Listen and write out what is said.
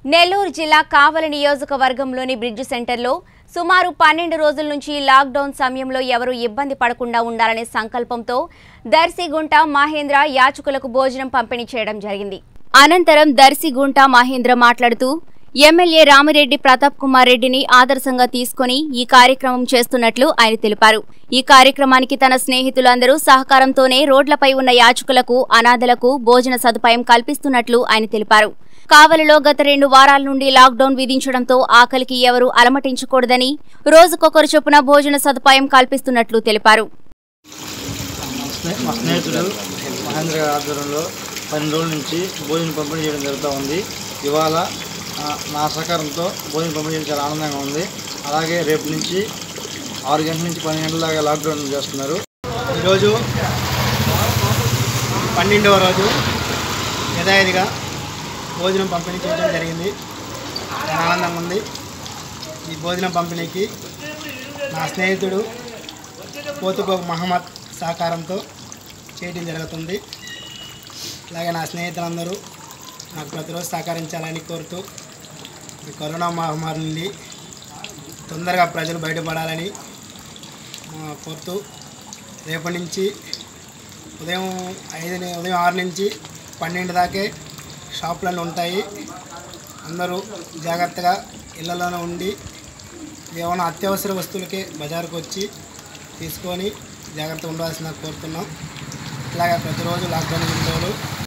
నెల్లూరు జిల్లా కావలి నియోజకవర్గంలోని బ్రిడ్జ్ సెంటర్లో సుమారు పన్నెండు రోజుల నుంచి లాక్డౌన్ సమయంలో ఎవరూ ఇబ్బంది పడకుండా ఉండాలనే సంకల్పంతో దర్శిగుంట మహేంద్ర యాచకులకు భోజనం పంపిణీ చేయడం జరిగింది అనంతరం దర్శిగుంట మహేంద్ర మాట్లాడుతూ ఎమ్మెల్యే రామిరెడ్డి ప్రతాప్ కుమార్ రెడ్డిని ఆదర్శంగా తీసుకొని ఈ కార్యక్రమం చేస్తున్నట్లు ఆయన తెలిపారు ఈ కార్యక్రమానికి తన స్నేహితులందరూ సహకారంతోనే రోడ్లపై ఉన్న యాచకులకు అనాథలకు భోజన సదుపాయం కల్పిస్తున్నట్లు ఆయన తెలిపారు కావలిలో గత రెండు వారాల నుండి లాక్డౌన్ విధించడంతో ఆకలికి ఎవరూ అలమటించకూడదని రోజుకొకరు చొప్పున భోజన సదుపాయం కల్పిస్తున్నట్లు తెలిపారు స్నే- మా స్నేహితుడు మహేంద్ర గారి ఆధ్వర్యంలో పన్నెండు రోజుల నుంచి భోజనం పంపిణీ చేయడం జరుగుతూ ఉంది ఇవాళ ఆ, నా సహకారంతో భోజనం పంపిణీ చేయడం చాలా ఆనందంగా ఉంది అలాగే రేపు నుంచి ఆరు గంటల నుంచి పన్నెండు గంటల దాకా లాక్డౌన్ చేస్తున్నారు ఈరోజు పన్నెండవ రోజు యథావిధిగా భోజనం పంపిణీ చేయడం జరిగింది చాలా ఆనందంగా ఉంది ఈ భోజనం పంపిణీకి నా స్నేహితుడు పోతుగో మహమ్మద్ సహకారంతో చేయడం జరుగుతుంది అలాగే నా స్నేహితులందరూ నాకు ప్రతిరోజు సహకరించాలని కోరుతూ ఈ కరోనా మహమ్మారి నుండి తొందరగా ప్రజలు బయటపడాలని ఆ, కోరుతూ రేపటి నుంచి ఉదయం ఐదు ని- ఉదయం ఆరు నుంచి పన్నెండు దాకే షాపులను ఉంటాయి అందరూ జాగ్రత్తగా ఇళ్లలోనే ఉండి ఏమైనా అత్యవసర వస్తువులకే బజారుకు వచ్చి తీసుకొని జాగ్రత్తగా ఉండాల్సిన కోరుతున్నాం ఇట్లాగే ప్రతిరోజు లాక్డౌన్ విండోలు